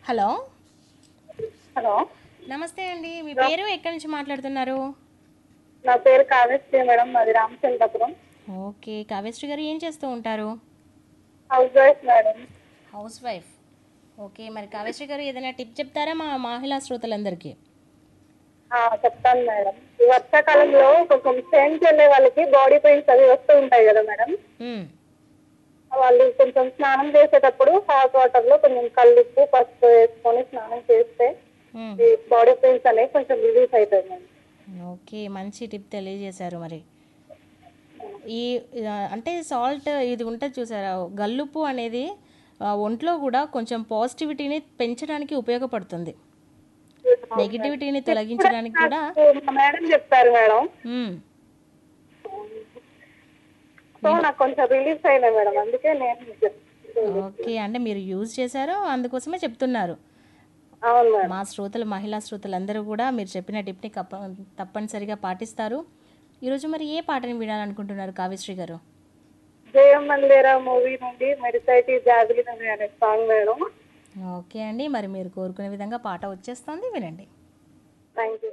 Hello hello నమస్తే అండి మీ పేరు ఎక్కడి నుంచి మాట్లాడుతున్నారు నా పేరు కావ్యశ్రీ మేడం మాది రామచంద్రపురం ఓకే కావ్యశ్రీ గారు ఏం చేస్తూ ఉంటారు house wife madam house wife okay మరి కావ్యశ్రీ గారు ఏదైనా టిప్ చెప్తారా మా మహిళా శ్రోతలందరికీ ఆ, చెప్తాను మేడం ఈ వర్షాకాలంలో కొంచెం చేంజ్ వెళ్ళే వాళ్ళకి బాడీ పెయిన్స్ అవి వస్తూ ఉంటాయి కదా మేడం మ్మ్. వాళ్ళు కొంచెం స్నానం చేసేటప్పుడు హాట్ వాటర్ లో కొంచెం కల్లుప్పు పసుపు వేసుకొని స్నానం చేస్తే మ్మ్. ఈ బాడీ పెయిన్స్ అనేవి కొంచెం రిలీఫ్ అవుతాయి మేడం ఓకే మంచి టిప్ తెలియజేశారు మరి ఈ ఆ, అంటే సాల్ట్ ఇది ఉంటుంది చూసారా గల్లుప్పు అనేది ఆ, ఒంట్లో కూడా కొంచెం పాజిటివిటీని పెంచడానికి ఉపయోగపడుతుంది నెగిటివిటీని తొలగించడానికి కూడా మా మేడం చెప్పారు మేడం మ్మ్. సో నాకు కొంచెం రిలీఫ్ అయినాయి మేడం అందుకే నేను చెప్- ఓకే అంటే మీరు యూజ్ చేశారు అందుకోసమే చెప్తున్నారు అవును మేడం మా శ్రోతలు మహిళా శ్రోతలందరూ కూడా మీరు చెప్పిన టిప్ని కప్ప తప్పనిసరిగా పాటిస్తారు ఈరోజు మరి ఏ పాటని వినాలనుకుంటున్నారు కావ్యశ్రీ గారు జయం మందిరా మూవీ నుండి మెడిసైటీ జాబిలి అనే సాంగ్ మేడం ఓకే అండి మరి మీరు కోరుకునే విధంగా పాట వచ్చేస్తుంది వినండి థ్యాంక్ యూ